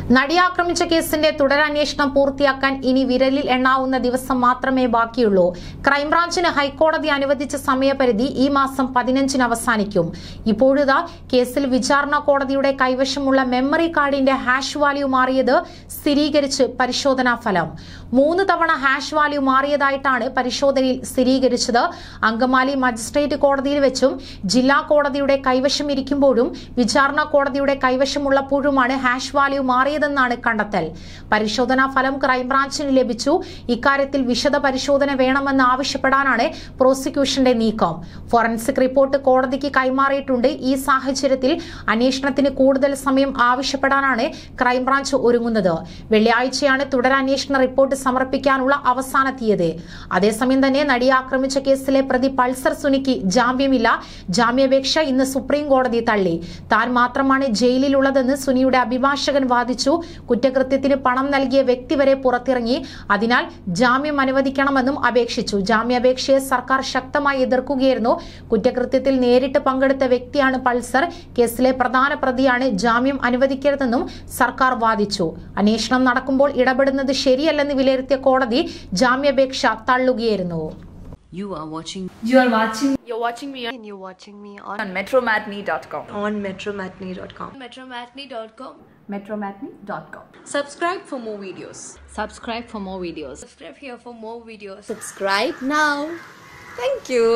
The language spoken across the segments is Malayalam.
നടിയാക്രമിച്ച കേസിന്റെ തുടരന്വേഷണം പൂർത്തിയാക്കാൻ ഇനി വിരലിൽ എണ്ണാവുന്ന ദിവസം മാത്രമേ ബാക്കിയുള്ളൂ ക്രൈംബ്രാഞ്ചിന് ഹൈക്കോടതി അനുവദിച്ച സമയപരിധി ഈ മാസം പതിനഞ്ചിന് അവസാനിക്കും ഇപ്പോഴിതാ കേസിൽ വിചാരണ കോടതിയുടെ കൈവശമുള്ള മെമ്മറി കാർഡിന്റെ ഹാഷ് വാല്യൂ മാറിയത് സ്ഥിരീകരിച്ച് പരിശോധനാ ഫലം മൂന്ന് തവണ ഹാഷ് വാല്യൂ മാറിയതായിട്ടാണ് പരിശോധനയിൽ സ്ഥിരീകരിച്ചത് അങ്കമാലി മജിസ്ട്രേറ്റ് കോടതിയിൽ വെച്ചും ജില്ലാ കോടതിയുടെ കൈവശം ഇരിക്കുമ്പോഴും വിചാരണ കോടതിയുടെ കൈവശമുള്ളപ്പോഴുമാണ് ഹാഷ് വാല്യൂ മാറിയതെന്നാണ് കണ്ടെത്തൽ പരിശോധനാ ഫലം ക്രൈംബ്രാഞ്ചിന് ലഭിച്ചു ഇക്കാര്യത്തിൽ വിശദ പരിശോധന വേണമെന്ന് ആവശ്യപ്പെടാനാണ് പ്രോസിക്യൂഷന്റെ നീക്കം ഫോറൻസിക് റിപ്പോർട്ട് കോടതിക്ക് കൈമാറിയിട്ടുണ്ട് ഈ സാഹചര്യത്തിൽ അന്വേഷണത്തിന് കൂടുതൽ സമയം ആവശ്യപ്പെടാനാണ് ക്രൈംബ്രാഞ്ച് ഒരുങ്ങുന്നത് വെള്ളിയാഴ്ചയാണ് തുടരന്വേഷണ റിപ്പോർട്ട് സമർപ്പിക്കാനുള്ള അവസാന തീയതി അതേസമയം തന്നെ നടിയെ ആക്രമിച്ച കേസിലെ പ്രതി പൾസർ സുനിക്ക് ജാമ്യമില്ല ജാമ്യാപേക്ഷ ഇന്ന് സുപ്രീം കോടതി തള്ളി താൻ മാത്രമാണ് ജയിലിലുള്ളതെന്ന് സുനിയുടെ അഭിഭാഷകൻ വാദിച്ചു കുറ്റകൃത്യത്തിന് പണം നൽകിയ വ്യക്തി വരെ പുറത്തിറങ്ങി അതിനാൽ ജാമ്യം അനുവദിക്കണമെന്നും അപേക്ഷിച്ചു ജാമ്യാപേക്ഷയെ സർക്കാർ ശക്തമായി എതിർക്കുകയായിരുന്നു കുറ്റകൃത്യത്തിൽ നേരിട്ട് പങ്കെടുത്ത വ്യക്തിയാണ് പൾസർ കേസിലെ പ്രധാന പ്രതിയാണ് ജാമ്യം അനുവദിക്കരുതെന്നും സർക്കാർ വാദിച്ചു അന്വേഷണം നടക്കുമ്പോൾ ഇടപെടുന്നത് ശരിയല്ലെന്ന് വിലയിരുത്തിയ കോടതി ജാമ്യാപേക്ഷ തള്ളുകയായിരുന്നു You are watching You are watching You're watching me on, and you're watching me on, on metromatney.com. on metromatney.com. Metromatney.com. metromatney.com. Subscribe for more videos. subscribe for more videos. Subscribe here for more videos. Subscribe now. Thank you.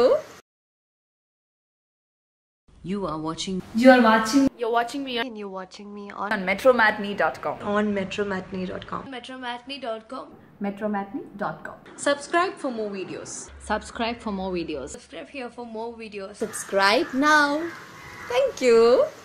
You are watching You are watching You're watching me on, And you're watching me on, on metromatney.com. on metromatney.com. Metromatney.com. metromatney.com. Subscribe for more videos. Subscribe for more videos. Subscribe here for more videos. Subscribe now. Thank you.